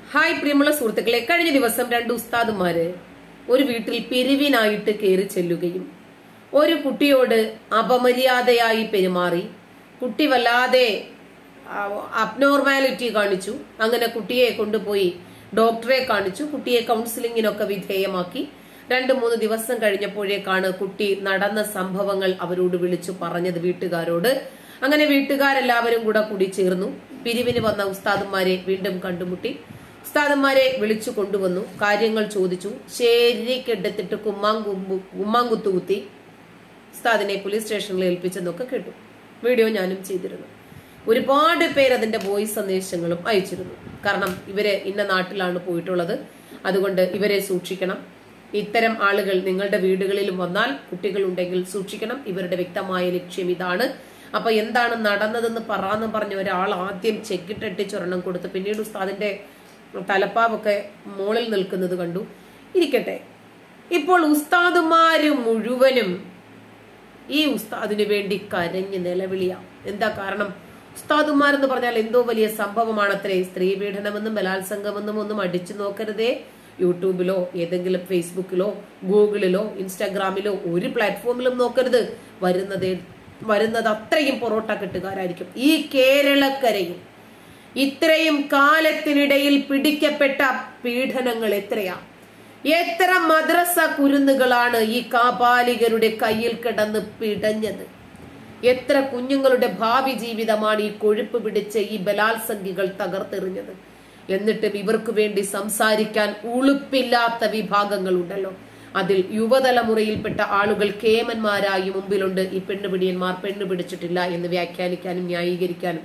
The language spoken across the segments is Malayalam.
ഹായ് പ്രിയമുള്ള സുഹൃത്തുക്കളെ കഴിഞ്ഞ ദിവസം രണ്ട് ഉസ്താദുമാര് ഒരു വീട്ടിൽ പിരിവിനായിട്ട് കയറി ചെല്ലുകയും ഒരു കുട്ടിയോട് അപമര്യാദയായി പെരുമാറി കുട്ടി വല്ലാതെ അബ്നോർമാലിറ്റി കാണിച്ചു അങ്ങനെ കുട്ടിയെ കൊണ്ടുപോയി ഡോക്ടറെ കാണിച്ചു കുട്ടിയെ കൗൺസിലിങ്ങിനൊക്കെ വിധേയമാക്കി രണ്ട് മൂന്ന് ദിവസം കഴിഞ്ഞപ്പോഴേക്കാണ് കുട്ടി നടന്ന സംഭവങ്ങൾ അവരോട് വിളിച്ചു പറഞ്ഞത് വീട്ടുകാരോട് അങ്ങനെ വീട്ടുകാരെല്ലാവരും കൂടെ കൂടി ചേർന്നു പിരിവിന് വന്ന ഉസ്താദന്മാരെ വീണ്ടും കണ്ടുമുട്ടി ഉസ്താദന്മാരെ വിളിച്ചു കൊണ്ടുവന്നു കാര്യങ്ങൾ ചോദിച്ചു ശരിക്കെടുത്തിട്ട് കുമ്മാങ്കുമ്പു കുമ്മാങ്കുത്തു കുത്തി ഉസ്താദിനെ പോലീസ് സ്റ്റേഷനിൽ ഏൽപ്പിച്ചെന്നൊക്കെ കേട്ടു വീഡിയോ ഞാനും ചെയ്തിരുന്നു ഒരുപാട് പേര് അതിന്റെ വോയിസ് സന്ദേശങ്ങളും അയച്ചിരുന്നു കാരണം ഇവര് ഇന്ന നാട്ടിലാണ് പോയിട്ടുള്ളത് അതുകൊണ്ട് ഇവരെ സൂക്ഷിക്കണം ഇത്തരം ആളുകൾ നിങ്ങളുടെ വീടുകളിലും വന്നാൽ കുട്ടികളുണ്ടെങ്കിൽ സൂക്ഷിക്കണം ഇവരുടെ വ്യക്തമായ ലക്ഷ്യം ഇതാണ് അപ്പൊ എന്താണ് നടന്നതെന്ന് പറയാന്ന് പറഞ്ഞ ഒരാൾ ആദ്യം ചെക്കിട്ടട്ടിച്ചൊരെണ്ണം കൊടുത്ത് പിന്നീട് ഉസ്താദിന്റെ തലപ്പാവൊക്കെ മുകളിൽ നിൽക്കുന്നത് കണ്ടു ഇരിക്കട്ടെ ഇപ്പോൾ ഉസ്താദുമാര് മുഴുവനും ഈ ഉസ്താദിന് വേണ്ടി കരഞ്ഞ് നിലവിളിയാം എന്താ കാരണം ഉസ്താദുമാരെന്ന് പറഞ്ഞാൽ എന്തോ വലിയ സംഭവമാണത്രേ സ്ത്രീ പീഡനമെന്നും ബലാത്സംഗമെന്നും ഒന്നും അടിച്ചു നോക്കരുതേ യൂട്യൂബിലോ ഏതെങ്കിലും ഫേസ്ബുക്കിലോ ഗൂഗിളിലോ ഇൻസ്റ്റാഗ്രാമിലോ ഒരു പ്ലാറ്റ്ഫോമിലും നോക്കരുത് വരുന്നത് വരുന്നത് അത്രയും പൊറോട്ട കെട്ടുകാരായിരിക്കും ഈ കേരളക്കരയിൽ ഇത്രയും കാലത്തിനിടയിൽ പിടിക്കപ്പെട്ട പീഡനങ്ങൾ എത്രയാ എത്ര മദ്രസ കുരുന്നുകളാണ് ഈ കാപാലികരുടെ കയ്യിൽ കിടന്ന് പിടഞ്ഞത് എത്ര കുഞ്ഞുങ്ങളുടെ ഭാവി ജീവിതമാണ് ഈ കൊഴുപ്പ് പിടിച്ച് ഈ ബലാത്സംഗികൾ തകർത്തെറിഞ്ഞത് എന്നിട്ടും ഇവർക്ക് വേണ്ടി സംസാരിക്കാൻ ഉളുപ്പില്ലാത്ത വിഭാഗങ്ങളുണ്ടല്ലോ അതിൽ യുവതലമുറയിൽപ്പെട്ട ആളുകൾ കേമന്മാരായി മുമ്പിലുണ്ട് ഈ പെണ്ണുപിടിയന്മാർ പെണ്ണു പിടിച്ചിട്ടില്ല എന്ന് വ്യാഖ്യാനിക്കാനും ന്യായീകരിക്കാനും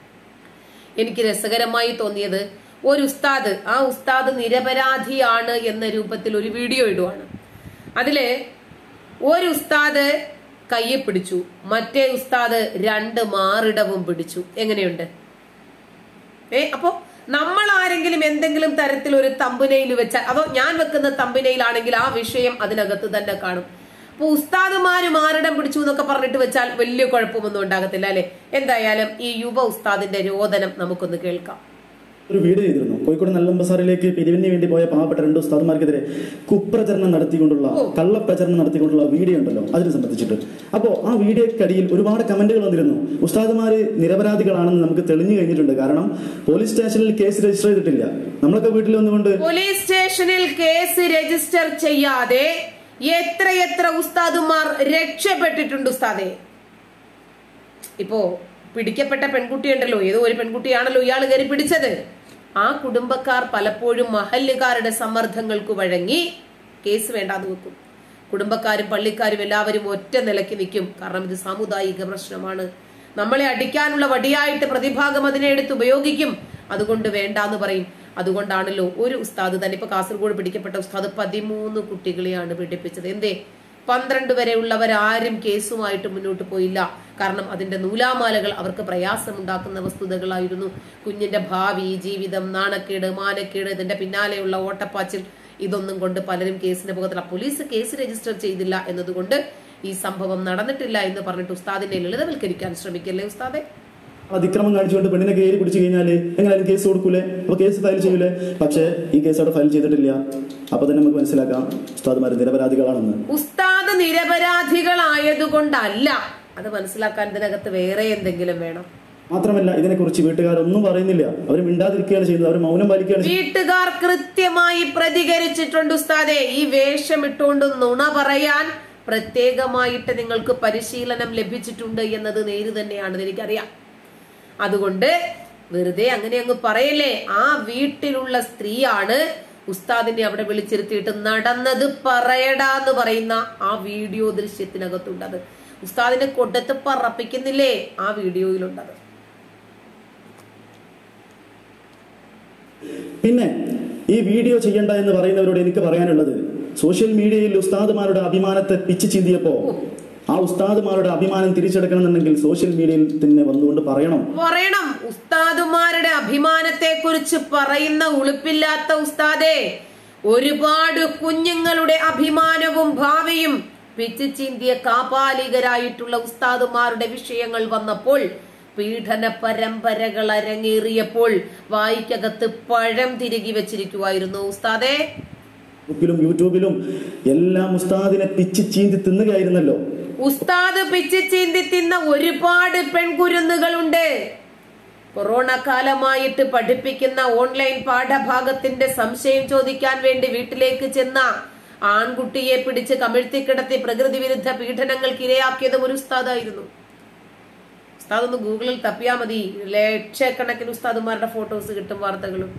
എനിക്ക് രസകരമായി തോന്നിയത് ഒരു ഉസ്താദ് ആ ഉസ്താദ് നിരപരാധിയാണ് എന്ന രൂപത്തിൽ ഒരു വീഡിയോ ഇടുവാണ് അതില് ഒരു ഉസ്താദ് കയ്യെ പിടിച്ചു മറ്റേ ഉസ്താദ് രണ്ട് മാറിടവും പിടിച്ചു എങ്ങനെയുണ്ട് ഏ അപ്പോ നമ്മൾ ആരെങ്കിലും എന്തെങ്കിലും തരത്തിൽ ഒരു തമ്പുനയിൽ വെച്ചാൽ അതോ ഞാൻ വെക്കുന്ന തമ്പുനയിലാണെങ്കിൽ ആ വിഷയം അതിനകത്ത് തന്നെ കാണും അപ്പൊ ഉസ്താദുമാര് മാറിടം പിടിച്ചു എന്നൊക്കെ പറഞ്ഞിട്ട് വെച്ചാൽ വലിയ കുഴപ്പമൊന്നും ഉണ്ടാകത്തില്ല അല്ലെ എന്തായാലും ഈ യുവ ഉസ്താദിന്റെ രോദനം നമുക്കൊന്ന് കേൾക്കാം ഒരു വീഡിയോ ചെയ്തിരുന്നു കോഴിക്കോട് നല്ല ബസാറിലേക്ക് പിരിവിന് വേണ്ടി പോയ പാവപ്പെട്ട രണ്ട് ഉസ്താദ്മാർക്കെതിരെ കുപ്രചരണം നടത്തിക്കൊണ്ടുള്ള കള്ളപ്രചരണം നടത്തിക്കൊണ്ടുള്ള വീഡിയോ ഉണ്ടല്ലോ അതിനെ സംബന്ധിച്ചിട്ട് അപ്പോൾ ആ വീഡിയോക്കടിയിൽ ഒരുപാട് കമന്റുകൾ വന്നിരുന്നു ഉസ്താദ്മാര് നിരപരാധികളാണെന്ന് നമുക്ക് തെളിഞ്ഞു കഴിഞ്ഞിട്ടുണ്ട് കാരണം പോലീസ് സ്റ്റേഷനിൽ കേസ് രജിസ്റ്റർ ചെയ്തിട്ടില്ല നമ്മളൊക്കെ വീട്ടിൽ വന്നുകൊണ്ട് പോലീസ് സ്റ്റേഷനിൽ കേസ് രജിസ്റ്റർ ചെയ്യാതെ എത്രയെത്ര ഉസ്താദുമാർ രക്ഷപ്പെട്ടിട്ടുണ്ട് ഉസ്താദെ ഇപ്പോ പിടിക്കപ്പെട്ട പെൺകുട്ടിയുണ്ടല്ലോ ഏതോ ഒരു പെൺകുട്ടിയാണല്ലോ ഇയാൾ കയറി പിടിച്ചത് ആ കുടുംബക്കാർ പലപ്പോഴും മഹല്ലുകാരുടെ സമ്മർദ്ദങ്ങൾക്ക് വഴങ്ങി കേസ് വേണ്ടാന്ന് വെക്കും കുടുംബക്കാരും പള്ളിക്കാരും എല്ലാവരും ഒറ്റ നിലയ്ക്ക് നിൽക്കും കാരണം ഇത് സാമുദായിക പ്രശ്നമാണ് നമ്മളെ അടിക്കാനുള്ള വടിയായിട്ട് പ്രതിഭാഗം അതിനെ എടുത്ത് ഉപയോഗിക്കും അതുകൊണ്ട് വേണ്ടാന്ന് പറയും അതുകൊണ്ടാണല്ലോ ഒരു ഉസ്താദ് തന്നെ ഇപ്പൊ കാസർഗോഡ് പിടിക്കപ്പെട്ട ഉസ്താദ് പതിമൂന്ന് കുട്ടികളെയാണ് പീഡിപ്പിച്ചത് എന്തേ പന്ത്രണ്ട് വരെ ഉള്ളവരാരും കേസുമായിട്ട് മുന്നോട്ട് പോയില്ല കാരണം അതിന്റെ നൂലാമാലകൾ അവർക്ക് പ്രയാസമുണ്ടാക്കുന്ന വസ്തുതകളായിരുന്നു കുഞ്ഞിന്റെ ഭാവി ജീവിതം നാണക്കേട് മാനക്കേട് ഇതിന്റെ പിന്നാലെയുള്ള ഓട്ടപ്പാച്ചിൽ ഇതൊന്നും കൊണ്ട് പലരും കേസിന് പോകത്തില്ല പോലീസ് കേസ് രജിസ്റ്റർ ചെയ്തില്ല എന്നതുകൊണ്ട് ഈ സംഭവം നടന്നിട്ടില്ല എന്ന് പറഞ്ഞിട്ട് ഉസ്താദിനെ ലളിതവൽക്കരിക്കാൻ ശ്രമിക്കല്ലേ ഉസ്താദെ അതിക്രമം കാണിച്ചുകൊണ്ട് പെണ്ണിനെ കയറി പിടിച്ചു കഴിഞ്ഞാൽ എങ്ങനെയാലും കേസ് കൊടുക്കൂലേ അപ്പൊ കേസ് ഫയൽ ചെയ്യൂലേ പക്ഷേ ഈ കേസ് അവിടെ ഫയൽ ചെയ്തിട്ടില്ല അപ്പൊ തന്നെ നമുക്ക് മനസ്സിലാക്കാം ഉസ്താദ്മാർ നിരപരാധികളാണെന്ന് ഉസ്താദ് നിരപരാധികളായതുകൊണ്ടല്ല അത് മനസ്സിലാക്കാൻ ഇതിനകത്ത് വേറെ എന്തെങ്കിലും വേണം മാത്രമല്ല ഇതിനെക്കുറിച്ച് വീട്ടുകാരൊന്നും പറയുന്നില്ല അവർ മിണ്ടാതിരിക്കുകയാണ് ചെയ്യുന്നത് അവർ മൗനം പാലിക്കുകയാണ് ചെയ്യുന്നത്. വീട്ടുകാർ കൃത്യമായി പ്രതികരിച്ചിട്ടുണ്ട് ഉസ്താദെ ഈ വേഷം ഇട്ടുകൊണ്ട് നുണ പറയാൻ പ്രത്യേകമായിട്ട് നിങ്ങൾക്ക് പരിശീലനം ലഭിച്ചിട്ടുണ്ട് എന്നത് നേര് തന്നെയാണെന്ന് എനിക്കറിയാം അതുകൊണ്ട് വെറുതെ അങ്ങനെ അങ്ങ് പറയല്ലേ ആ വീട്ടിലുള്ള സ്ത്രീയാണ് ഉസ്താദിനെ അവിടെ വിളിച്ചിരുത്തിയിട്ട് നടന്നത് പറയടാ എന്ന് പറയുന്ന ആ വീഡിയോ ദൃശ്യത്തിനകത്തുണ്ടത് ഉസ്താദിനെ കൊണ്ടത്ത് പറപ്പിക്കുന്നില്ലേ ആ വീഡിയോയിലുണ്ടത് പിന്നെ ഈ വീഡിയോ ചെയ്യണ്ട എന്ന് പറയുന്നവരോട് എനിക്ക് പറയാനുള്ളത് സോഷ്യൽ മീഡിയയിൽ ഉസ്താദുമാരുടെ അഭിമാനത്തെ പിച്ച് ചിന്തിയപ്പോ ആ ഉസ്താദുമാരുടെ അഭിമാനം തിരിച്ചെടുക്കണമെന്നുണ്ടെങ്കിൽ സോഷ്യൽ മീഡിയയിൽ തന്നെ വന്നുകൊണ്ട് പറയണം പറയണം ഉസ്താദുമാരുടെ അഭിമാനത്തെ കുറിച്ച് പറയുന്ന ഉളുപ്പില്ലാത്ത ഉസ്താദെ ഒരുപാട് കുഞ്ഞുങ്ങളുടെ അഭിമാനവും ഭാവിയും പിച്ചു ചീന്തിയ കാപാലികരായിട്ടുള്ള ഉസ്താദുമാരുടെ വിഷയങ്ങൾ വന്നപ്പോൾ പീഡന പരമ്പരകൾ അരങ്ങേറിയപ്പോൾ വായിക്കകത്ത് പഴം തിരികെ വെച്ചിരിക്കുവായിരുന്നു ഉസ്താദേ ഫേസ്ബുക്കിലും യൂട്യൂബിലും എല്ലാം ഉസ്താദിനെ പിച്ച് ചീന്തി തിന്നുകയായിരുന്നല്ലോ ഉസ്താദ് പിച്ച് ചീന്തി തിന്ന ഒരുപാട് പെൺകുരുന്നുകളുണ്ട് കൊറോണ കാലമായിട്ട് പഠിപ്പിക്കുന്ന ഓൺലൈൻ പാഠഭാഗത്തിന്റെ സംശയം ചോദിക്കാൻ വേണ്ടി വീട്ടിലേക്ക് ചെന്ന ആൺകുട്ടിയെ പിടിച്ച് കമിഴ്ത്തി കിടത്തി പ്രകൃതി വിരുദ്ധ പീഡനങ്ങൾക്ക് ഇരയാക്കിയതും ഒരു ഉസ്താദായിരുന്നു ഉസ്താദ് ഒന്ന് ഗൂഗിളിൽ തപ്പിയാ മതി ലക്ഷക്കണക്കിന് ഉസ്താദുമാരുടെ ഫോട്ടോസ് കിട്ടും വാർത്തകളും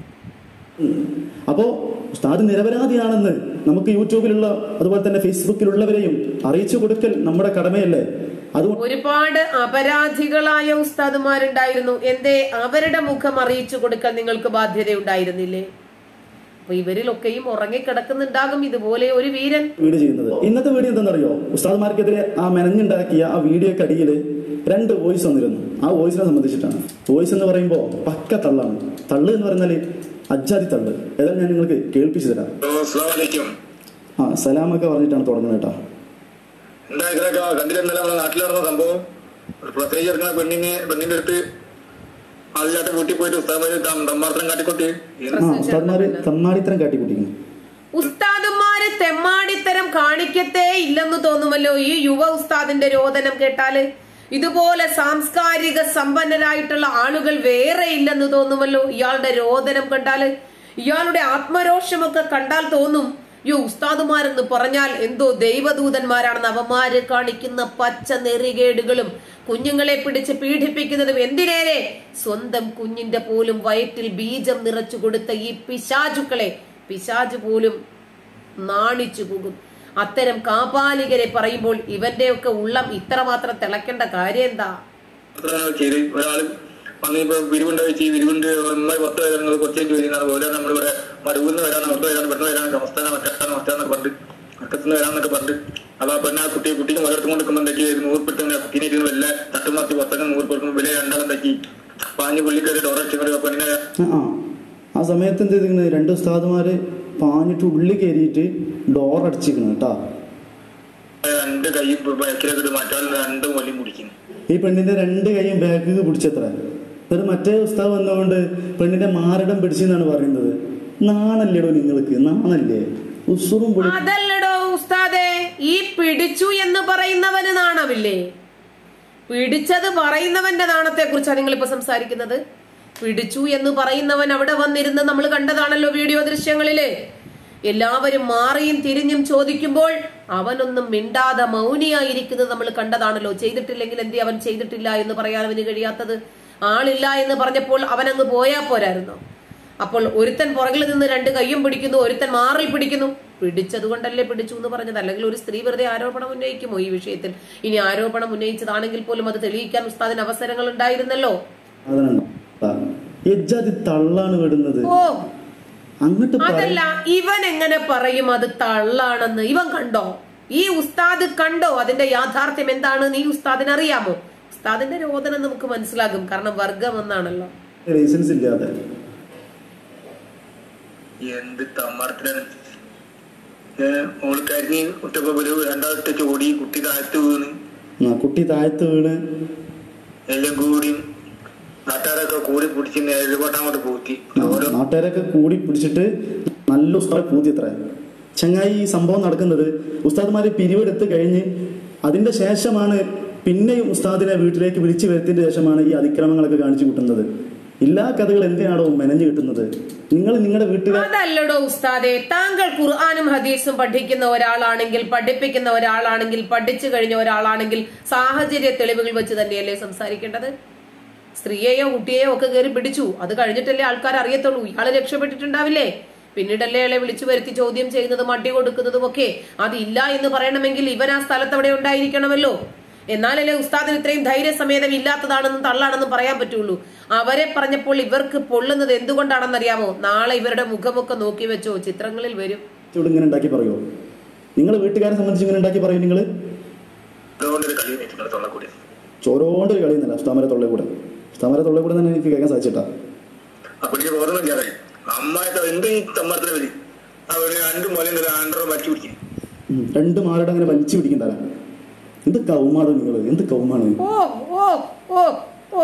അപ്പോ ഉസ്താദ് നിരപരാധിയാണെന്ന് നമുക്ക് യൂട്യൂബിലുള്ള അതുപോലെ തന്നെ ഫേസ്ബുക്കിലുള്ളവരെയും അറിയിച്ചു കൊടുക്കൽ നമ്മുടെ കടമയല്ലേ അതുകൊണ്ട് ഒരുപാട് അപരാധികളായ ഉസ്താദുമാരുണ്ടായിരുന്നു എന്തേ അവരുടെ മുഖം അറിയിച്ചു കൊടുക്കാൻ നിങ്ങൾക്ക് ബാധ്യതയുണ്ടായിരുന്നില്ലേ അപ്പൊ ഇവരിലൊക്കെയും ഉറങ്ങിക്കിടക്കുന്നുണ്ടാകും ഇതുപോലെ ഒരു വീരൻ വീഡിയോ ചെയ്യുന്നത് ഇന്നത്തെ വീഡിയോ എന്താണെന്നറിയോ ഉസ്താദ്മാർക്കെതിരെ ആ മെനഞ്ഞുണ്ടാക്കിയ ആ വീഡിയോക്ക് അടിയിൽ രണ്ട് വോയിസ് വന്നിരുന്നു ആ വോയിസിനെ സംബന്ധിച്ചിട്ടാണ് വോയിസ് എന്ന് പറയുമ്പോൾ പക്ക തള്ളാണ് തള്ള് എന്ന് പറഞ്ഞാൽ അജാതി തള്ള് ഏതായാലും ഞാൻ നിങ്ങൾക്ക് കേൾപ്പിച്ചു തരാം ഹലോ അസ്സലാമു അലൈക്കും ആ സലാമൊക്കെ പറഞ്ഞിട്ടാണ് തുടങ്ങുന്നത് കേട്ടോ എന്താ ഇതിനൊക്കെ കണ്ടിരുന്നല്ല നമ്മുടെ നാട്ടിൽ നടന്ന സംഭവം ഒരു പ്രത്യേകിച്ച് എടുക്കുന്ന പെണ്ണിനെ പെണ്ണിന്റെ അടുത്ത് അതിലാത്ത വീട്ടിൽ പോയിട്ട് ഉസ്താദ് തമ്മാർത്തനം കാട്ടിക്കൊട്ടി ആ ഉസ്താദ്മാര് തമ്മാടിത്തരം കാട്ടിക്കുട്ടിക്കുന്നു ഉസ്താദുമാര് തെമ്മാടിത്തരം കാണിക്കത്തേ ഇല്ലെന്ന് തോന്നുമല്ലോ ഈ യുവ ഉസ്താദിന്റെ രോദനം കേട്ടാല് ഇതുപോലെ സാംസ്കാരിക സമ്പന്നരായിട്ടുള്ള ആളുകൾ വേറെ ഇല്ലെന്ന് തോന്നുമല്ലോ ഇയാളുടെ രോദനം കണ്ടാല് ഇയാളുടെ ആത്മരോഷമൊക്കെ കണ്ടാൽ തോന്നും യോ ഉസ്താദുമാരെന്ന് പറഞ്ഞാൽ എന്തോ ദൈവദൂതന്മാരാണെന്ന് അവന്മാര് കാണിക്കുന്ന പച്ച നെറികേടുകളും കുഞ്ഞുങ്ങളെ പിടിച്ച് പീഡിപ്പിക്കുന്നതും എന്തിനേരെ സ്വന്തം കുഞ്ഞിന്റെ പോലും വയറ്റിൽ ബീജം നിറച്ചു കൊടുത്ത ഈ പിശാചുക്കളെ പിശാചു പോലും നാണിച്ചു പോകും അത്തരം കാപാലികരെ പറയുമ്പോൾ ഇവന്റെയൊക്കെ ഉള്ളം ഇത്രമാത്രം തിളക്കേണ്ട കാര്യം എന്താ ചെയ്ത് ഒരാൾ വന്ന് ഇപ്പൊ വിരിവുണ്ട് വെച്ച് വിരിവുണ്ട് നന്നായി പത്ത് പേര് കുറച്ച് ചോദിക്കുന്നത് പോലെ നമ്മളിവിടെ മരുന്ന് വരാൻ അവർക്ക് വരാൻ പെണ്ണ് വരാൻ സംസ്ഥാനം മറ്റാണ് മറ്റാന്നൊക്കെ പറഞ്ഞിട്ട് അക്കത്തുനിന്ന് വരാന്നൊക്കെ പറഞ്ഞിട്ട് അപ്പൊ ആ പെണ്ണ് ആ കുട്ടി കുട്ടിക്ക് മുതലെടുത്ത് കൊണ്ടിരിക്കുമ്പോഴേക്ക് നൂറ് പെട്ടെന്ന് കുട്ടീനെ ഇരുന്ന് വല്ല തട്ടുമാറ്റി പുറത്തേക്ക് നൂറ് പെട്ടെന്ന് വില രണ്ടാളും തക്കി പാഞ്ഞ് പുള്ളിക്കറി ഡോറച്ച് പെണ്ണിനെ ആ ആ ആ സമയത്ത് എന്ത് ചെയ്തിരിക്കണ് രണ്ട് ഉസ്താദുമാര് പാഞ്ഞിട്ട് ഉള്ളിൽ കയറിയിട്ട് ഡോർ അടിച്ചിരിക്കണം കേട്ടാ രണ്ട് കൈ ബാക്കിലേക്ക് മാറ്റാൻ രണ്ട് മൊലിയും കുടിക്കുന്നു ഈ പെണ്ണിന്റെ രണ്ട് കൈയും ബാക്കിൽ പിടിച്ചത്ര എന്നിട്ട് മറ്റേ ഉസ്താദ് വന്നുകൊണ്ട് പെണ്ണിന്റെ മാരടം പിടിച്ചെന്നാണ് പറയുന്നത് നാണല്ലേടോ നിങ്ങൾക്ക് നാണല്ലേ ഉസുറും പൊടി അതല്ലടോ ഉസ്താദെ ഈ പിടിച്ചു എന്ന് പറയുന്നവന് നാണമില്ലേ പിടിച്ചത് പറയുന്നവന്റെ നാണത്തെ കുറിച്ചാണ് നിങ്ങൾ ഇപ്പൊ സംസാരിക്കുന്നത് പിടിച്ചു എന്ന് പറയുന്നവൻ അവിടെ വന്നിരുന്ന് നമ്മൾ കണ്ടതാണല്ലോ വീഡിയോ ദൃശ്യങ്ങളില് എല്ലാവരും മാറിയും തിരിഞ്ഞും ചോദിക്കുമ്പോൾ അവനൊന്നും മിണ്ടാതെ മൗനിയായിരിക്കുന്നത് നമ്മൾ കണ്ടതാണല്ലോ ചെയ്തിട്ടില്ലെങ്കിൽ എന്തി അവൻ ചെയ്തിട്ടില്ല എന്ന് പറയാൻ അവന് കഴിയാത്തത് ആളില്ല എന്ന് പറഞ്ഞപ്പോൾ അവൻ അങ്ങ് പോയാ പോരായിരുന്നോ അപ്പോൾ ഒരുത്തൻ പുറകിൽ നിന്ന് രണ്ട് കയ്യും പിടിക്കുന്നു ഒരുത്തൻ മാറിൽ പിടിക്കുന്നു പിടിച്ചത് കൊണ്ടല്ലേ പിടിച്ചു എന്ന് പറഞ്ഞത് അല്ലെങ്കിൽ ഒരു സ്ത്രീ വെറുതെ ആരോപണം ഉന്നയിക്കുമോ ഈ വിഷയത്തിൽ ഇനി ആരോപണം ഉന്നയിച്ചതാണെങ്കിൽ പോലും അത് തെളിയിക്കാൻ ഉസ്താദിന് അവസരങ്ങൾ ഉണ്ടായിരുന്നല്ലോ സാധനം എജ്ജാതി തള്ളാണ് വിടുന്നത് ഓ അങ്ങോട്ട് പറ അതല്ല ഇവൻ എങ്ങനെ പറയും അത് തള്ളാണെന്ന് ഇവൻ കണ്ടോ ഈ ഉസ്താദ് കണ്ടോ അതിന്റെ യാഥാർത്ഥ്യം എന്താണ് ഈ ഉസ്താദിന് അറിയാമോ ഉസ്താദിന്റെ രോദനം നമുക്ക് മനസ്സിലാകും കാരണം വർഗം എന്നാണല്ലോ ലൈസൻസ് ഇല്ലാതെ എന്ത് തമ്മാർത്തിനാണ് ഓള് കരിഞ്ഞ് കുറ്റപ്പോ ഒരു രണ്ടാമത്തെ ചോടി കുട്ടി താഴ്ത്ത് വീണ് ആ, കുട്ടി താഴ്ത്ത് വീണ് എല്ലാം കൂടി നാട്ടുകാരൊക്കെ കൂടി പിടിച്ച് നേരിട്ട് അങ്ങോട്ട് പൂത്തി ഓരോ നാട്ടുകാരൊക്കെ കൂടി പിടിച്ചിട്ട് നല്ല ഉസ്താദ് പൂത്തി എത്ര ചങ്ങായി ഈ സംഭവം നടക്കുന്നത് ഉസ്താദ്മാര് പിരിവെടുത്ത് കഴിഞ്ഞ് അതിന്റെ ശേഷമാണ് പിന്നെയും ഉസ്താദിനെ വീട്ടിലേക്ക് വിളിച്ചു വരുത്തിയതിന്റെ ശേഷമാണ് ഈ അതിക്രമങ്ങളൊക്കെ കാണിച്ചു കൂട്ടുന്നത് എല്ലാ കഥകൾ എന്തിനാണോ മെനഞ്ഞു കിട്ടുന്നത് നിങ്ങൾ നിങ്ങളുടെ വീട്ടുകാർ അതല്ലടോ ഉസ്താദെ താങ്കൾ ഖുർആാനും ഹദീസും പഠിക്കുന്ന ഒരാളാണെങ്കിൽ പഠിപ്പിക്കുന്ന ഒരാളാണെങ്കിൽ പഠിച്ചു കഴിഞ്ഞ ഒരാളാണെങ്കിൽ സാഹചര്യ തെളിവുകൾ വെച്ച് തന്നെയല്ലേ സംസാരിക്കേണ്ടത് സ്ത്രീയെയോ കുട്ടിയെയോ ഒക്കെ കയറി പിടിച്ചു അത് കഴിഞ്ഞിട്ടല്ലേ ആൾക്കാർ അറിയത്തുള്ളൂ ഇയാള് രക്ഷപ്പെട്ടിട്ടുണ്ടാവില്ലേ പിന്നീടല്ലേ അയാളെ വിളിച്ചു വരുത്തി ചോദ്യം ചെയ്യുന്നതും അടി കൊടുക്കുന്നതും ഒക്കെ അതില്ല എന്ന് പറയണമെങ്കിൽ ഇവൻ ആ സ്ഥലത്ത് അവിടെ ഉണ്ടായിരിക്കണമല്ലോ എന്നാലല്ലേ ഉസ്താദിന് ഇത്രയും ധൈര്യസമേതം ഇല്ലാത്തതാണെന്നും തള്ളാണെന്നും പറയാൻ പറ്റുള്ളൂ അവരെ പറഞ്ഞപ്പോൾ ഇവർക്ക് പൊള്ളുന്നത് എന്തുകൊണ്ടാണെന്നറിയാമോ നാളെ ഇവരുടെ മുഖമൊക്കെ നോക്കി വെച്ചോ ചിത്രങ്ങളിൽ വരും ഇവിടെ ഇങ്ങനെ ഉണ്ടാക്കി പറയുമോ നിങ്ങൾ വീട്ടുകാരെ സംബന്ധിച്ച് ഇങ്ങനെ ഉണ്ടാക്കി പറയും നിങ്ങൾ അതുകൊണ്ടൊരു കളി വെച്ചിട്ടുണ്ട് തൊള്ളക്കൂടി ചോരോണ്ട് ഒരു കളിയൊന്നുമല്ല ഉസ്താമരെ തൊള്ളേ കൂടെ ഉസ്താമരെ തൊള്ളേ കൂടെ തന്നെ എനിക്ക് കേൾക്കാൻ സാധിച്ചിട്ടാ അപ്പൊ എനിക്ക് ഓർമ്മയില്ലാതെ അമ്മായിട്ട് എന്ത് ഈ തമ്മാർത്തിന് വരി അവര് രണ്ട് മുലയും രണ്ടര വച്ചു പിടിക്കും ഉം. രണ്ട് മാരുടെ അങ്ങനെ വലിച്ചു പിടിക്കണ്ടല്ല എന്ത് കൗമാണോ നിങ്ങൾ എന്ത് കൗമാണ് ഓ ഓ ഓ ഓ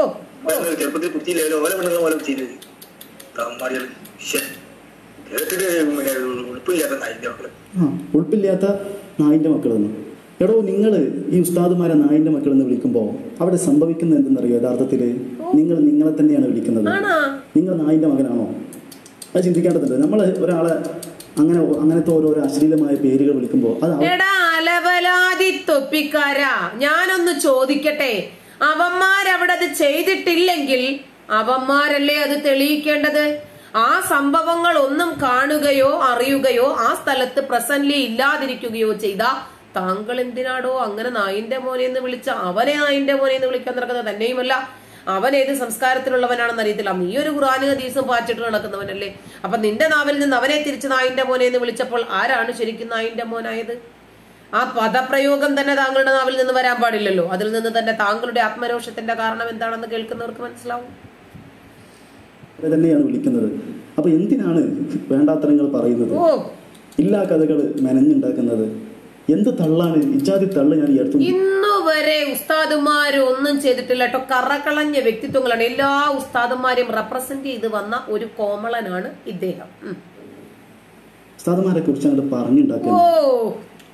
ഓലെ ചെറുപ്പത്തിൽ കുത്തിയില്ലാലും ഓല പെണ്ണുങ്ങൾ പോലെ കുത്തിയില്ലേ തമ്മാടികൾ കേട്ടിട്ട് പിന്നെ ഉളുപ്പില്ലാത്ത നായിന്റെ മക്കള് ആ ഉൾപ്പില്ലാത്ത നായിന്റെ മക്കളെന്ന് എടോ നിങ്ങൾ ഈ ഉസ്താദുമാരെ നായിന്റെ മക്കൾ എന്ന് വിളിക്കുമ്പോൾ അവിടെ സംഭവിക്കുന്നത് എന്തെന്നറിയോ യഥാർത്ഥത്തിൽ നിങ്ങൾ നിങ്ങളെ തന്നെയാണ് വിളിക്കുന്നത് ആണോ നിങ്ങൾ നായിന്റെ മകനാണോ അത് ചിന്തിക്കേണ്ടതുണ്ട് നമ്മൾ ഒരാളെ അങ്ങനെ അങ്ങനത്തെ ഓരോരോ അശ്ലീലമായ പേരുകൾ വിളിക്കുമ്പോൾ അത് അവ- എടാ അലവലാതി തൊപ്പിക്കാരാ ഞാനൊന്ന് ചോദിക്കട്ടെ അവന്മാരവിടെ അത് ചെയ്തിട്ടില്ലെങ്കിൽ അവന്മാരല്ലേ അത് തെളിയിക്കേണ്ടത് ആ സംഭവങ്ങൾ ഒന്നും കാണുകയോ അറിയുകയോ ആ സ്ഥലത്ത് പ്രസന്റ്ലി ഇല്ലാതിരിക്കുകയോ ചെയ്ത താങ്കൾ എന്തിനാടോ അങ്ങനെ നായിന്റെ മോനെ എന്ന് വിളിച്ച അവനെ നായിന്റെ മോനെ എന്ന് വിളിക്കാൻ നടക്കുന്നത് തന്നെയുമല്ല അവൻ ഏത് സംസ്കാരത്തിലുള്ളവനാണെന്ന് അറിയത്തില്ല നീ ഒരു ഖുറാന് ഹദീസും പാച്ചിട്ട് നടക്കുന്നവനല്ലേ അപ്പൊ നിന്റെ നാവിൽ നിന്ന് അവനെ തിരിച്ച് നായിന്റെ മോനെ എന്ന് വിളിച്ചപ്പോൾ ആരാണ് ശരിക്കും നായിന്റെ മോനായത് ആ പദപ്രയോഗം തന്നെ താങ്കളുടെ നാവിൽ നിന്ന് വരാൻ പാടില്ലല്ലോ അതിൽ നിന്ന് തന്നെ താങ്കളുടെ ആത്മരോഷത്തിന്റെ കാരണം എന്താണെന്ന് കേൾക്കുന്നവർക്ക് മനസ്സിലാവും അവരെ തന്നെയാണ് വിളിക്കുന്നത് അപ്പൊ എന്തിനാണ് വേണ്ടാത്തരങ്ങൾ പറയുന്നത് ഓ ഇല്ലാ കഥകൾ മെനഞ്ഞുണ്ടാക്കുന്നത് എന്ത് തള്ളാണ് ഇജാതി തള്ള് ഞാൻ ഈ അടുത്ത് ഇന്നു വരെ ഉസ്താദുമാര് ഒന്നും ചെയ്തിട്ടില്ല കേട്ടോ കറകളഞ്ഞ വ്യക്തിത്വങ്ങളാണ് എല്ലാ ഉസ്താദുമാരെയും റെപ്രസെന്റ് ചെയ്ത് വന്ന ഒരു കോമളനാണ് ഇദ്ദേഹം ഉം. ഉസ്താദുമാരെ കുറിച്ച് അങ്ങോട്ട് പറഞ്ഞുണ്ടാക്കുന്നത് ഓ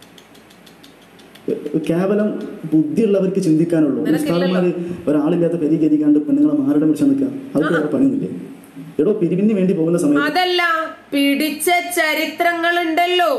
കേവലം ബുദ്ധിയുള്ളവർക്ക് ചിന്തിക്കാനുള്ളൂ ഉസ്താദന്മാര് ഒരാളില്ലാത്ത പരിഹരിക്കാണ്ട് പെണ്ണുങ്ങളെ മാറിടം പിടിച്ചാൽ നിൽക്കാം അവർക്ക് വേറെ പണിയൊന്നുമില്ലേ എടോ പിരിവിന് വേണ്ടി പോകുന്ന സമയത്ത് അതല്ല പിടിച്ച ചരിത്രങ്ങളുണ്ടല്ലോ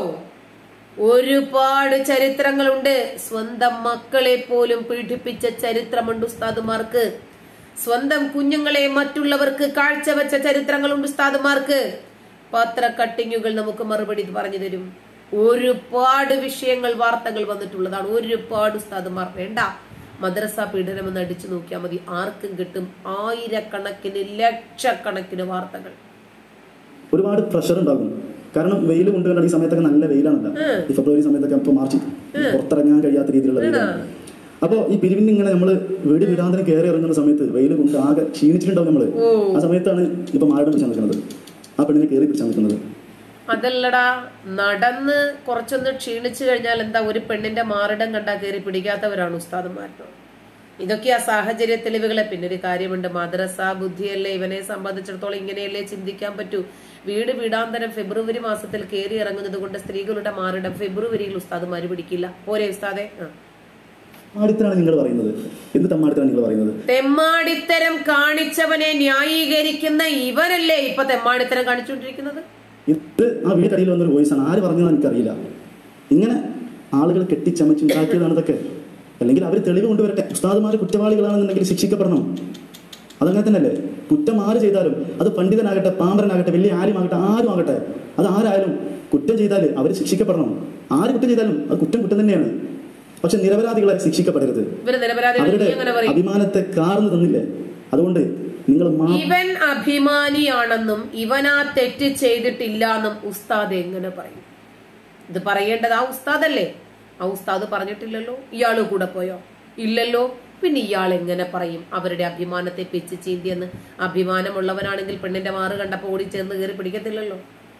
ഒരുപാട് ചരിത്രങ്ങളുണ്ട് സ്വന്തം മക്കളെ പോലും പീഡിപ്പിച്ച ചരിത്രമുണ്ട് ഉസ്താദുമാർക്ക് സ്വന്തം കുഞ്ഞുങ്ങളെ മറ്റുള്ളവർക്ക് കാഴ്ചവെച്ച ചരിത്രങ്ങളുണ്ട് ഉസ്താദുമാർക്ക് പത്ര കട്ടിങ്ങുകൾ നമുക്ക് മറുപടി പറഞ്ഞു തരും ഒരുപാട് വിഷയങ്ങൾ വാർത്തകൾ വന്നിട്ടുള്ളതാണ് ഒരുപാട് ഉസ്താദുമാർ വേണ്ട മദ്രസ പീഡനം എന്ന് അടിച്ചു നോക്കിയാൽ മതി ആർക്കും കിട്ടും ആയിരക്കണക്കിന് ലക്ഷക്കണക്കിന് വാർത്തകൾ ഒരുപാട് പ്രഷർ ഉണ്ടാകും കാരണം വെയിൽ കൊണ്ടുവരണം ഈ സമയത്തൊക്കെ നല്ല വെയിലാണല്ലോ ഈ ഫെബ്രുവരി സമയത്തൊക്കെ ഇപ്പൊ മാർച്ച് പുറത്തിറങ്ങാൻ കഴിയാത്ത രീതിയിലുള്ള വെയിലാണ് അപ്പോ ഈ പിരിവിന് ഇങ്ങനെ നമ്മള് വീട് വീടാന്തരം കയറി ഇറങ്ങുന്ന സമയത്ത് വെയിൽ കൊണ്ട് ആകെ ക്ഷീണിച്ചിട്ടുണ്ടാവും നമ്മള് ആ സമയത്താണ് ഇപ്പൊ മാറിടം പിടിച്ചാൽ നിൽക്കുന്നത് ആ പെണ്ണിനെ കയറി പിടിച്ചാൽ നിൽക്കുന്നത് അതല്ലടാ നടന്ന് കുറച്ചൊന്ന് ക്ഷീണിച്ചു കഴിഞ്ഞാൽ എന്താ ഒരു പെണ്ണിന്റെ മാറിടം കണ്ടാ കയറി പിടിക്കാത്തവരാണ് ഉസ്താദന്മാരോ ഇതൊക്കെയാ സാഹചര്യ തെളിവുകളെ പിന്നെ ഒരു കാര്യമുണ്ട് മദ്രസ ബുദ്ധിയല്ലേ ഇവനെ സംബന്ധിച്ചിടത്തോളം ഇങ്ങനെയല്ലേ ചിന്തിക്കാൻ പറ്റൂ വീട് വീടാന്തരം ഫെബ്രുവരി മാസത്തിൽ കയറി ഇറങ്ങുന്നത് കൊണ്ട് സ്ത്രീകളുടെ മാറിടം ഫെബ്രുവരിയിൽ ഉസ്താദുമാര് പിടിക്കില്ല പോരെ ഉസ്താദെ ആ. മാടിത്തരാണ് നിങ്ങൾ പറയുന്നത് എന്ത് തമ്മാടിത്തരാണ് നിങ്ങൾ പറയുന്നത് തെമ്മാടിത്തരം കാണിച്ചവനെ ന്യായീകരിക്കുന്ന ഇവനല്ലേ ഇപ്പൊ തെമ്മാടിത്തരം കാണിച്ചുകൊണ്ടിരിക്കുന്നത് ഇത് ആ വീടിനടിയിൽ വന്നൊരു വോയിസ് ആണ് ആര് പറഞ്ഞതെന്ന് എനിക്കറിയില്ല ഇങ്ങനെ ആളുകൾ കെട്ടിച്ചമച്ചുണ്ടാക്കിയതാണ് ഇതൊക്കെ അല്ലെങ്കിൽ അവർ തെളിവ് കൊണ്ടുവരട്ടെ ഉസ്താദുമാർ കുറ്റവാളികളാണെന്നുണ്ടെങ്കിൽ ശിക്ഷിക്കപ്പെടണം അതങ്ങനെ തന്നെയല്ലേ കുറ്റം ആര് ചെയ്താലും അത് പണ്ഡിതനാകട്ടെ പാമ്പരനാകട്ടെ വലിയ ആരുമാകട്ടെ ആരും ആകട്ടെ അത് ആരായാലും കുറ്റം ചെയ്താൽ അവർ ശിക്ഷിക്കപ്പെടണം ആര് കുറ്റം ചെയ്താലും അത് കുറ്റം കുറ്റം തന്നെയാണ് പക്ഷെ നിരപരാധികളെ ശിക്ഷിക്കപ്പെടരുത് ഇവര് നിരപരാധികൾ അവരുടെ നീ അങ്ങനെ പറയും അഭിമാനത്തെ കാർന്നു തന്നില്ലേ അതുകൊണ്ട് നിങ്ങൾ മാ ഇവൻ അഭിമാനിയാണെന്നും ഇവൻ ആ തെറ്റ് ചെയ്തിട്ടില്ല എന്നും ഉസ്താദ് എങ്ങനെ പറയും ഇത് പറയേണ്ടത് ആ ഉസ്താദല്ലേ ആ ഉസ്താദ് പറഞ്ഞിട്ടില്ലല്ലോ ഇയാള് കൂടെ പോയോ ഇല്ലല്ലോ പിന്നെ ഇയാൾ എങ്ങനെ പറയും അവരുടെ അഭിമാനത്തെ പിച്ച് ചീന്തിയെന്ന് അഭിമാനമുള്ളവനാണെങ്കിൽ പെണ്ണിന്റെ മാറ് കണ്ടപ്പോ ഓടി ചേർന്ന് കയറി പിടിക്കത്തില്ലല്ലോ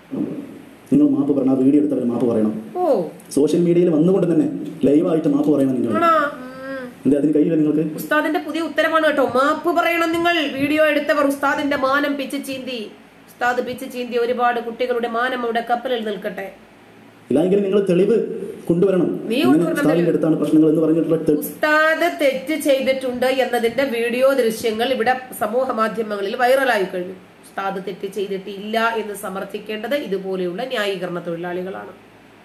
നിങ്ങൾ മാപ്പ് പറയണം ആ വീഡിയോ എടുത്തവർ മാപ്പ് പറയണം ഓ സോഷ്യൽ മീഡിയയിൽ വന്നുകൊണ്ട് തന്നെ ലൈവായിട്ട് മാപ്പ് പറയണം നിങ്ങൾ ആണാ ഉം. എന്താ അതിന് കഴിയില്ല നിങ്ങൾക്ക് ഉസ്താദിന്റെ പുതിയ ഉത്തരമാണ് കേട്ടോ മാപ്പ് പറയണം നിങ്ങൾ വീഡിയോ എടുത്തവർ ഉസ്താദിന്റെ മാനം പിച്ച് ചീന്തി ഉസ്താദ് പിച്ച് ചീന്തി ഒരുപാട് കുട്ടികളുടെ മാനം അവിടെ കപ്പലിൽ നിൽക്കട്ടെ ഇല്ലെങ്കിൽ നിങ്ങൾ തെളിവ് കൊണ്ടുവരണം നീ ഇങ്ങനെ കൊണ്ടുവരണം ഉസ്താദിന്റെ അടുത്താണ് പ്രശ്നങ്ങൾ എന്ന് പറഞ്ഞിട്ടുള്ള തെ- ഉസ്താദ് തെറ്റ് ചെയ്തിട്ടുണ്ട് എന്നതിന്റെ വീഡിയോ ദൃശ്യങ്ങൾ ഇവിടെ സമൂഹ മാധ്യമങ്ങളിൽ വൈറലായി കഴിഞ്ഞു ഉസ്താദ് തെറ്റ് ചെയ്തിട്ടില്ല എന്ന് സമർത്ഥിക്കേണ്ടത് ഇതുപോലെയുള്ള ന്യായീകരണ തൊഴിലാളികളാണ്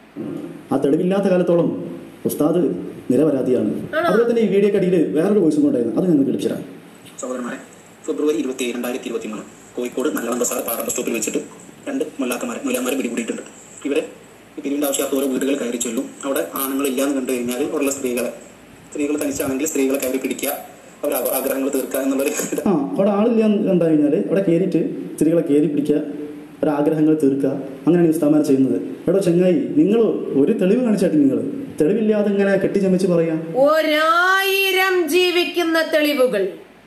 ആ തെളിവില്ലാത്ത കാലത്തോളം ഉസ്താദ് നിരപരാധിയാണ് അതുപോലെ തന്നെ ഈ വീഡിയോ കടിയിൽ വേറൊരു വോയിസും കൊണ്ടായിരുന്നു അത് ഞങ്ങൾക്ക് ലഭിച്ചതാണ് സഹോദരന്മാരെ ഫെബ്രുവരി ഇരുപത്തി ഏഴ് രണ്ടായിരത്തി ഇരുപത്തി മൂന്ന് കോഴിക്കോട് നല്ലവൻ ബസാർ പാറ ബസ് സ്റ്റോപ്പിൽ വെച്ചിട്ട് രണ്ട് മുല്ലാക്കന്മാരെ മുലാമാരെ പിടികൂടിയിട്ടുണ്ട് ഇവരെ ഈ പിരിവിന്റെ ആവശ്യമാത്ത ഓരോ വീടുകൾ കയറി ചെല്ലും അവിടെ ആണുങ്ങൾ ഇല്ലാന്ന് കണ്ടു കഴിഞ്ഞാൽ ഉള്ള സ്ത്രീകളെ സ്ത്രീകൾ തനിച്ചാണെങ്കിൽ സ്ത്രീകളെ കയറി പിടിക്കുക അവരുടെ ആഗ്ര- ആഗ്രഹങ്ങൾ തീർക്കുക എന്നുള്ളൊരു ഇത് ആ അവിടെ ആളില്ല എന്ന് കണ്ടു കഴിഞ്ഞാൽ അവിടെ കയറിയിട്ട് സ്ത്രീകളെ കയറി പിടിക്കുക ഒരു ആഗ്രഹങ്ങൾ തീർക്കുക അങ്ങനെയാണ് ഈ ഉസ്താമാർ ചെയ്യുന്നത് എടോ ചങ്ങായി നിങ്ങൾ ഒരു തെളിവ് കാണിച്ചായിട്ട് നിങ്ങൾ തെളിവില്ലാതെ ഇങ്ങനെ കെട്ടിച്ചമച്ച് പറയാം ഒരായിരം ജീവിക്കുന്ന തെളിവുകൾ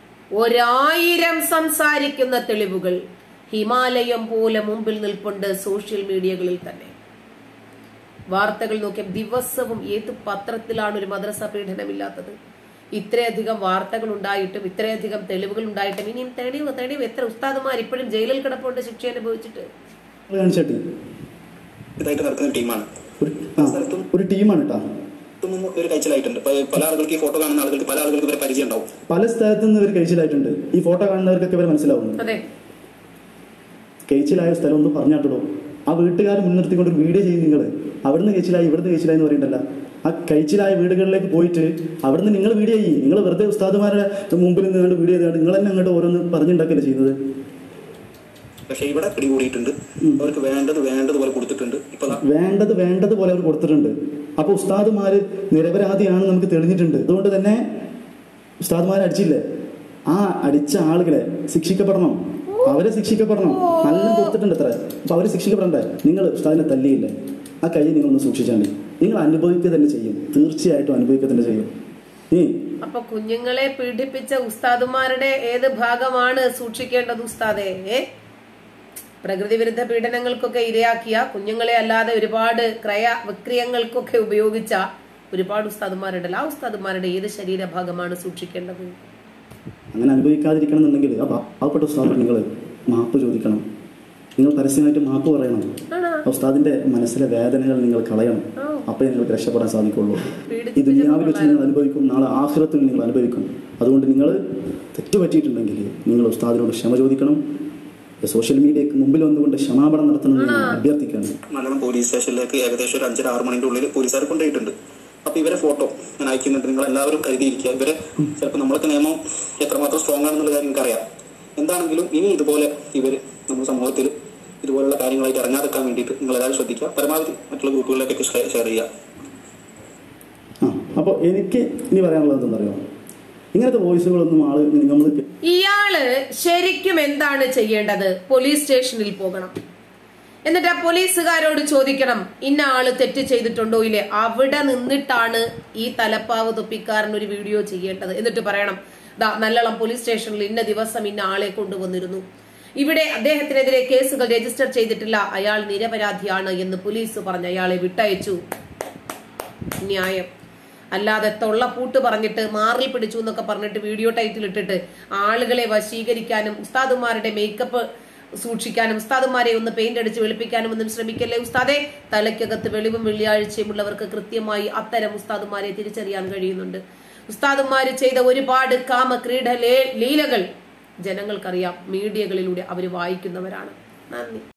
ഒരായിരം സംസാരിക്കുന്ന തെളിവുകൾ ഹിമാലയം പോലെ മുമ്പിൽ നിൽപ്പുണ്ട് സോഷ്യൽ മീഡിയകളിൽ തന്നെ വാർത്തകൾ നോക്കിയ ദിവസവും ഏത് പത്രത്തിലാണ് ഒരു മദ്രസ പീഡനമില്ലാത്തത് ഇത്രയധികം വാർത്തകൾ ഉണ്ടായിട്ടും ഇത്രയധികം തെളിവുകൾ ഉണ്ടായിട്ടും ഇനിയും തെളിവ് തെളിവ് എത്ര ഉസ്താദുമാർ ഇപ്പോഴും ജയിലിൽ കിടപ്പുണ്ട് ശിക്ഷ അനുഭവിച്ചിട്ട് കാണിച്ചിട്ട് ഇതായിട്ട് നടക്കുന്ന ടീമാണ് ഒരു ആ ഒരു ടീമാണ് കേട്ടോ ഇതൊന്നും ഒരു കഴിച്ചിലായിട്ടുണ്ട് പ- പല ആളുകൾക്ക് ഈ ഫോട്ടോ കാണുന്ന ആളുകൾക്ക് പല ആളുകൾക്ക് ഇവരെ പരിചയം ഉണ്ടാവും പല സ്ഥലത്തു നിന്ന് ഇവർ കഴിച്ചിലായിട്ടുണ്ട് ഈ ഫോട്ടോ കാണുന്നവർക്കൊക്കെ ഇവർ മനസ്സിലാവുന്നു അതെ കഴിച്ചിലായ സ്ഥലം ഒന്ന് പറഞ്ഞാട്ടോ ആ വീട്ടുകാർ മുൻനിർത്തിക്കൊണ്ട് ഒരു വീഡിയോ ചെയ്യും നിങ്ങൾ അവിടുന്ന് കഴിച്ചിലായി ഇവിടുന്ന് കഴിച്ചിലായി എന്ന് പറയണ്ടല്ല ആ കഴിച്ചിലായ വീടുകളിലേക്ക് പോയിട്ട് അവിടുന്ന് നിങ്ങൾ വീഡിയോ ചെയ്യും നിങ്ങൾ വെറുതെ ഉസ്താദുമാരുടെ മുമ്പിൽ നിന്നുകൊണ്ട് വീഡിയോ ചെയ്താണ്ട് നിങ്ങൾ തന്നെ അങ്ങോട്ട് ഓരോന്ന് പറഞ്ഞുണ്ടാക്കല്ലേ ചെയ്യുന്നത് പക്ഷെ ഇവിടെ പിടികൂടിയിട്ടുണ്ട് അവർക്ക് വേണ്ടത് വേണ്ടതുപോലെ കൊടുത്തിട്ടുണ്ട് ഇപ്പൊ ദാ വേണ്ടത് വേണ്ടതുപോലെ അവർ കൊടുത്തിട്ടുണ്ട് അപ്പൊ ഉസ്താദുമാര് നിരപരാധിയാണെന്ന് നമുക്ക് തെളിഞ്ഞിട്ടുണ്ട് അതുകൊണ്ട് തന്നെ ഉസ്താദുമാരെ അടിച്ചില്ലേ ആ അടിച്ച ആളുകളെ ശിക്ഷിക്കപ്പെടണം അവരെ ശിക്ഷിക്കപ്പെടണം നല്ല കൊടുത്തിട്ടുണ്ട് അത്ര അപ്പൊ അവര് ശിക്ഷിക്കപ്പെടണ്ടേ നിങ്ങൾ ഉസ്താദിനെ തല്ലിയില്ലേ ആ കൈ നിങ്ങളൊന്ന് സൂക്ഷിച്ചാണ്ട് നിങ്ങൾ അനുഭവിക്കുക തന്നെ ചെയ്യും തീർച്ചയായിട്ടും അനുഭവിക്കുക തന്നെ ചെയ്യും ഈ അപ്പൊ കുഞ്ഞുങ്ങളെ പീഡിപ്പിച്ച ഉസ്താദുമാരുടെ ഏത് ഭാഗമാണ് സൂക്ഷിക്കേണ്ടത് ഉസ്താദേ ഏ പ്രകൃതി വിരുദ്ധ പീഡനങ്ങൾക്കൊക്കെ ഇരയാക്കിയ കുഞ്ഞുങ്ങളെ അല്ലാതെ ഒരുപാട് ക്രയ വിക്രിയങ്ങൾക്കൊക്കെ ഉപയോഗിച്ച ഒരുപാട് ഉസ്താദുമാരുണ്ടല്ലോ ആ ഉസ്താദുമാരുടെ ഏത് ശരീരഭാഗമാണ് സൂക്ഷിക്കേണ്ടത് അങ്ങനെ അനുഭവിക്കാതിരിക്കണം എന്നുണ്ടെങ്കിൽ ആ പാ- പാവപ്പെട്ട ഉസ്താദ് നിങ്ങൾ മാപ്പ് ചോദിക്കണം നിങ്ങൾ പരസ്യമായിട്ട് മാപ്പ് പറയണം ആണോ ആ ഉസ്താദിന്റെ മനസ്സിലെ വേദനകൾ നിങ്ങൾ കളയണം ആ. അപ്പേ നിങ്ങൾക്ക് രക്ഷപ്പെടാൻ സാധിക്കുള്ളൂ പീഡിപ്പിച്ച് ഈ ദുനിയാവിൽ വെച്ച് നിങ്ങൾ അനുഭവിക്കും നാളെ ആഹ്റത്തിൽ നിങ്ങൾ അനുഭവിക്കും അതുകൊണ്ട് നിങ്ങൾ തെറ്റുപറ്റിയിട്ടുണ്ടെങ്കിൽ നിങ്ങൾ ഉസ്താദിനോട് ക്ഷമ ചോദിക്കണം സോഷ്യൽ മീഡിയക്ക് മുമ്പിൽ വന്നുകൊണ്ട് ക്ഷമാപണം നടത്തണമെന്ന് ഞാൻ അഭ്യർത്ഥിക്കുകയാണ് മലയാളം പോലീസ് സ്റ്റേഷനിലേക്ക് ഏകദേശം ഒരു അഞ്ചര ആറ് മണിന്റെ ഉള്ളിൽ പോലീസുകാർ കൊണ്ടുപോയിട്ടുണ്ട് അപ്പൊ ഇവരെ ഫോട്ടോ ഞാൻ അയക്കുന്നുണ്ട് നിങ്ങൾ എല്ലാവരും കരുതിയിരിക്കുക ഇവരെ ചിലപ്പോൾ നമ്മളൊക്കെ നിയമം എത്രമാത്രം സ്ട്രോങ് ആണെന്നുള്ള കാര്യം എനിക്കറിയാം എന്താണെങ്കിലും ഇനി ഇതുപോലെ ഇവർ നമ്മുടെ സമൂഹത്തിൽ ഇതുപോലുള്ള കാര്യങ്ങളായിട്ട് ഇറങ്ങാതെക്കാൻ വേണ്ടിയിട്ട് നിങ്ങൾ എല്ലാവരും ശ്രദ്ധിക്കുക പരമാവധി മറ്റുള്ള ഗ്രൂപ്പുകളിലേക്കൊക്കെ ഷെയർ ചെയ്യുക ആ അപ്പോൾ എനിക്ക് ഇനി പറയാനുള്ളത് എന്തെന്നറിയോ ഇങ്ങനത്തെ വോയിസുകളൊന്നും ആള് നമ്മൾ ഇയാള് ശരിക്കും എന്താണ് ചെയ്യേണ്ടത് പോലീസ് സ്റ്റേഷനിൽ പോകണം എന്നിട്ട് ആ പോലീസുകാരോട് ചോദിക്കണം ഇന്ന ആള് തെറ്റ് ചെയ്തിട്ടുണ്ടോ ഇല്ലേ അവിടെ നിന്നിട്ടാണ് ഈ തലപ്പാവ് തൊപ്പിക്കാരൻ ഒരു വീഡിയോ ചെയ്യേണ്ടത് എന്നിട്ട് പറയണം ദാ നല്ലളം പോലീസ് സ്റ്റേഷനിൽ ഇന്ന ദിവസം ഇന്ന ആളെ കൊണ്ടുവന്നിരുന്നു ഇവിടെ അദ്ദേഹത്തിനെതിരെ കേസുകൾ രജിസ്റ്റർ ചെയ്തിട്ടില്ല അയാൾ നിരപരാധിയാണ് എന്ന് പോലീസ് പറഞ്ഞ് അയാളെ വിട്ടയച്ചു ന്യായം അല്ലാതെ തൊള്ള പൂട്ട് പറഞ്ഞിട്ട് മാറിൽ പിടിച്ചു എന്നൊക്കെ പറഞ്ഞിട്ട് വീഡിയോ ടൈറ്റിൽ ഇട്ടിട്ട് ആളുകളെ വശീകരിക്കാനും ഉസ്താദുമാരുടെ മേക്കപ്പ് സൂക്ഷിക്കാനും ഉസ്താദുമാരെ ഒന്ന് പെയിന്റ് അടിച്ച് വെളുപ്പിക്കാനും ഒന്നും ശ്രമിക്കല്ലേ ഉസ്താദെ തലയ്ക്കകത്ത് വെളിവും വെള്ളിയാഴ്ചയുമുള്ളവർക്ക് കൃത്യമായി അത്തരം ഉസ്താദുമാരെ തിരിച്ചറിയാൻ കഴിയുന്നുണ്ട് ഉസ്താദുമാര് ചെയ്ത ഒരുപാട് കാമ ക്രീഡ ലേ- ലീലകൾ ജനങ്ങൾക്കറിയാം മീഡിയകളിലൂടെ അവർ വായിക്കുന്നവരാണ് നന്ദി